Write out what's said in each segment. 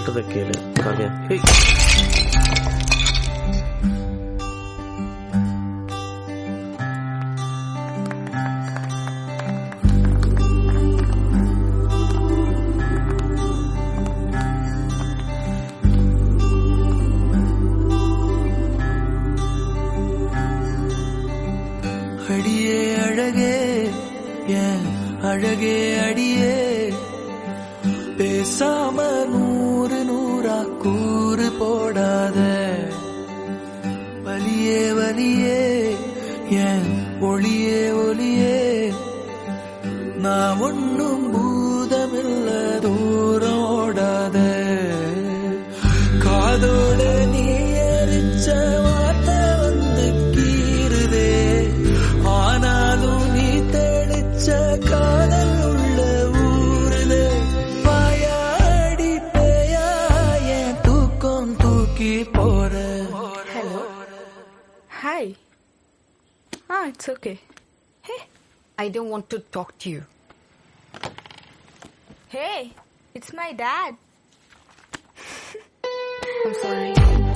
சொல்றத கேளு காவியா ஹேய் அடியே அழகே ஏன் அழகே அடியே பேசாம நூறு நூறா கூறு போடாத வலியே வலியே ஏன் ஒளியே ஒளியே நான் ஒன்னும் பூதமில்ல தூரம் ஓடாத காதோட நீ எரிச்ச வார்த்தை வந்து கீறுதே ஆனாலும் நீ தெளிச்ச காதல் உள்ள ஊருதே பாயாடி பேயா என் தூக்கம் தூக்கி போற Hello. Hi. Ah, it's okay. Hey, I don't want to talk to you. Hey, it's my dad. I'm sorry.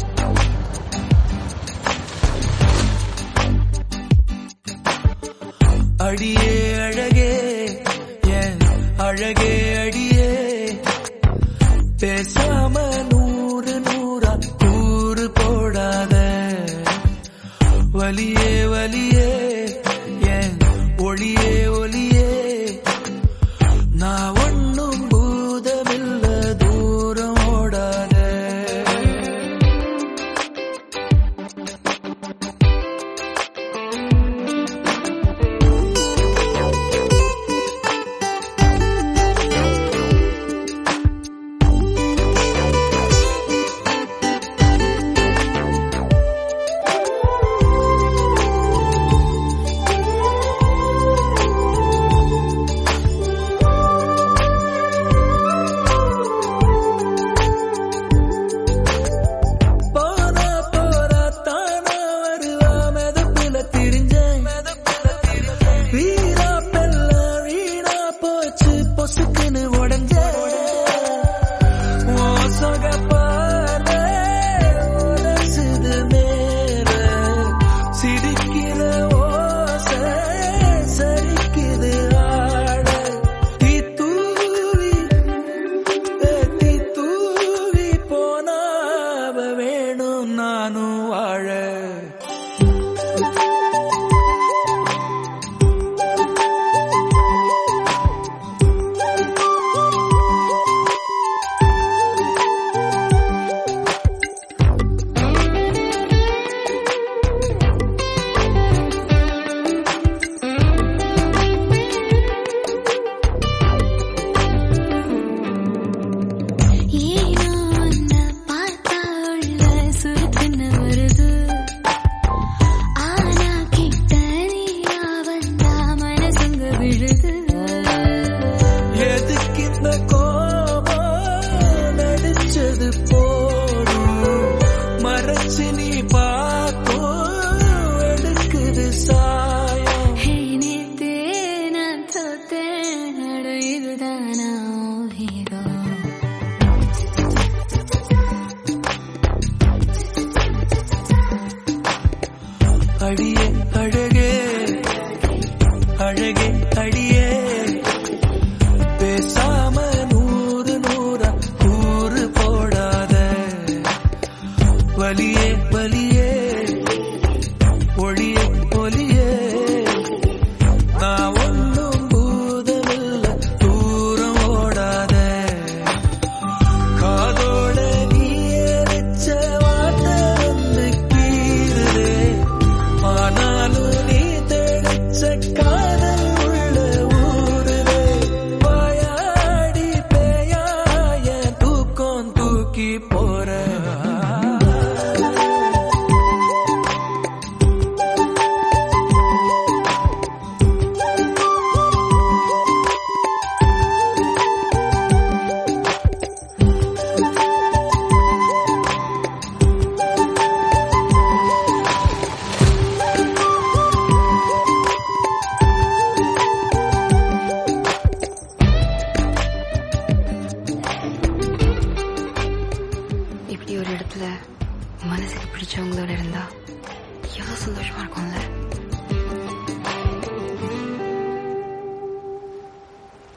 அடியே அழகே என் அழகே அடியே பேசாம நூறு நூறா கூறு போடாத வலியே வலியே என் ஒளியே ஒளியே நான் ஒன்னும் பூதமில்ல தூரம் ஓடாத ஒரு இடத்துல மனசுக்கு பிடிச்சவங்களோட இருந்தா எவ்வளவு சந்தோஷமா இருக்கும்ல